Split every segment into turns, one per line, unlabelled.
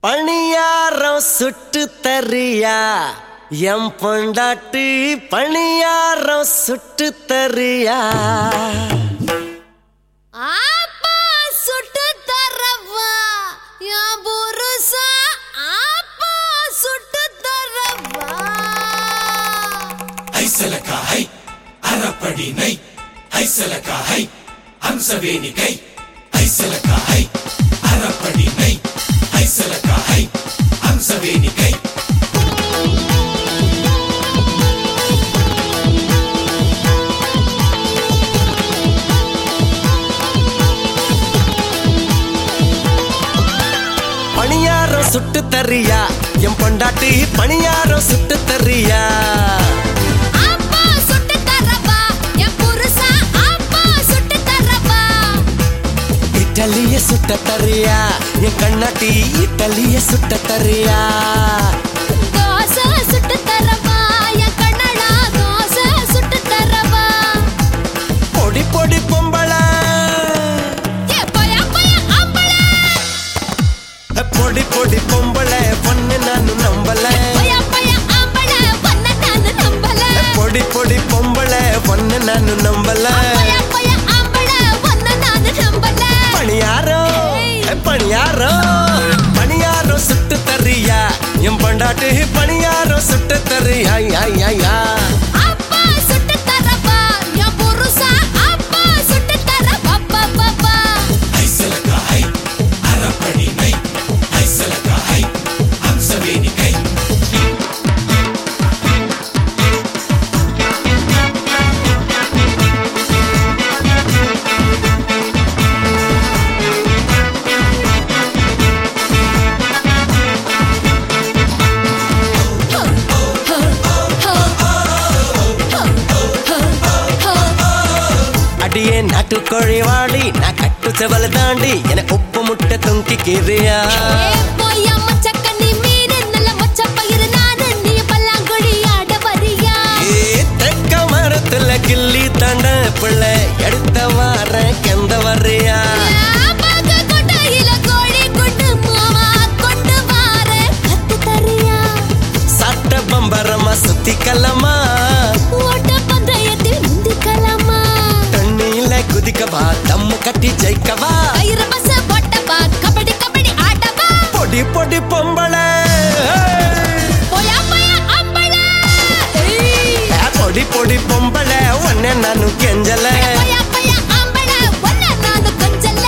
பணியாரம் சுட்டு தரியா எம் பொண்டாட்டி பணியாரம் சுட்டு தரியா
ஆப்பா சுட்டு தரவா என் புருஷா ஆப்பா சுட்டு தரவா
ஐசலக்கா ஹை அறப்படி நை ஐசலக்கா ஹை ஹம்சவேணி கை ஐசலக்கா ஹை அறப்படி நை ஐசலக்கா ஹை ஹம்சவேணி கை
பணியாரம் சுட்டு தரியா எம் பொண்டாட்டி பணியாரம் சுட்டு தரியா
ஆப்பா சுட்டு தரவா என் புருஷா ஆப்பா சுட்டு தரவா
இட்டலிய சுட்ட தரியா என் கண்ணாட்டி இட்டலிய சுட்ட தரியா
தோசை சுட்டு தரவா என் கண்ணடா தோசை சுட்டு தரவா
பொடி பொடி பொம்பள
ஏ போயா போயா ஆம்பளை
பொடி பொடி பொம்பள பொண்ணு நானு நம்பல
போயா போயா ஆம்பளை பண்ண நானு நம்பல
பொடி பொடி பொம்பள பொண்ணு நானு நம்பல
போயா போயா ஆம்பளை பண்ண நானு நம்பல
பணியாரம் ஏ, பணியாரம் பணியாரம் சுட்டு தரியா என் பொண்டாட்டி பணியாரம் சுட்டு தரியா யா, யா, யா.
அப்பா சுட்டு தரவா என் புருஷா அப்பா சுட்டு தரவா பா பா பா
ஐசலக்கா ஹை அறப்படி நை ஐசலக்கா ஹை ஹம்சவேணி கை
அடியே நாட்டுக்கோழி வாடி நான் கட்டு செவல தாண்டி என உப்பு முட்டை தொங்கிக்கிறியா
ஏ போயா மச்சக்கண்ணி மீறு நல்ல மொச்ச பயிறு நானு நீ பல்லாங்குழி ஆட வரியா
ஏ, தெக்க மரத்துல கிள்ளி தண்ட பிள்ளை எடுத்த வார கெந்த வர்றியா
பாக்க கொட்டையில கோழி குண்டு மாமா கொண்டு வார கத்து தரியா
சட்ட பம்பரமா சுத்திக்கலமா
ஓட்ட பந்தயத்தில் முந்திக்கலாமா
தண்ணியில குதிக்கவா தம்மு கட்டி ஜெயிக்கவா
கயிறு பஸ் போட்டவா கபடி கபடி ஆடவா
பொடி பொடி பொம்பளை
போயா போயா அம்பளா ஏய்
ஏ, பொடி பொடி பொம்பளை உன்னை நானு கெஞ்சல
போயா போயா அம்பளா ஒன்ன நானு கொஞ்சல்ல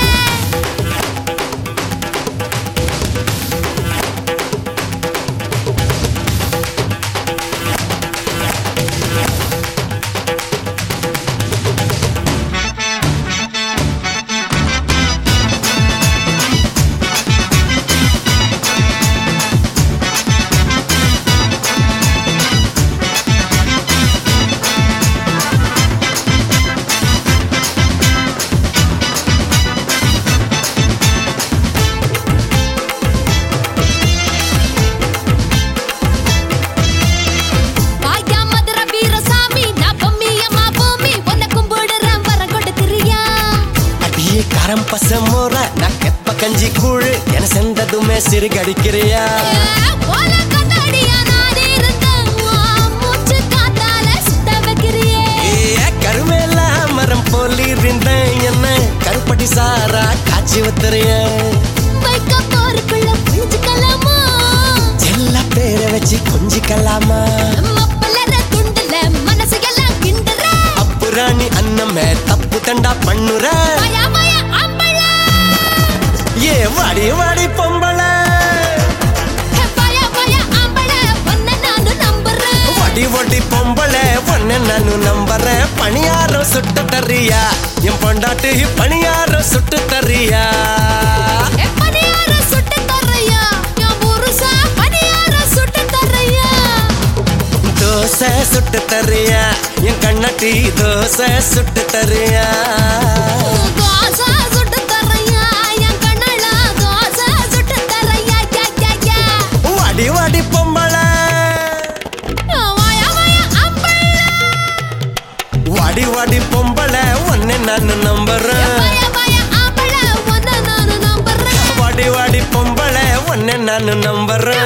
வாயா மதுர வீரசாமி நான் பொம்மியம்மா பூமி உன்னை கும்பிடுறேன் வர கொடுத்துறியா
அடியே காரம் பச மோர நான் கெப்ப கஞ்சி கூழு என செந்ததுமே சிறுகடிக்கிறியா
ஓல கண்ணாடியா நான் இருந்தேன் உன் மூச்சு காத்தால சுத்த வைக்கிறியே
ஏ கருமேல மரம் போலி இருந்தேன் என்ன கருப்பட்டி சாரா காய்ச்சி ஊத்துறிய
வைக்க போருக்குள்ள புளிச்சுக்கலாமா
எல்லா பேரை வச்சு கொஞ்சிக்கலாமா
மப்பலற துண்டுல மனசு எல்லாம் கிண்டுற
அப்புராணி அன்னமே தப்பு தண்டா பண்ணுற
வாயா வாயா அம்பளா
ஏ வாடி வாடி பொம்பளை
வாயா வாயா அம்பளா உன்னை நானு நம்புறேன்
வடி வடி பொம்பளை பொண்ணு நானு நம்புறேன் பணியாரம் சுட்டு தரியா என் பொண்டாட்டி பணியாரம் சுட்டு தரியா
எப்படியார சுட்டு தர்றையா என் புருஷா பணியார சுட்டு தர்றையா
தோசை சுட்டு தரியா என் கண்ணாட்டி தோசை சுட்டு தரியா
தோசை சுட்டு தர்றையா என் கண்ணளா தோசை சுட்டு தர்றையா யா யா யா
வாடி வாடி பொம்பளை
வாயா வாயா அம்பளா
வாடி வாடி பொம்பளை உன்னை நான் நம்புறேன்
வாயா வாயா அம்பளா உன்னை நானு நம்புறேன்
வாடி வாடி பொம்பளை உன்னை நான் நம்புறேன்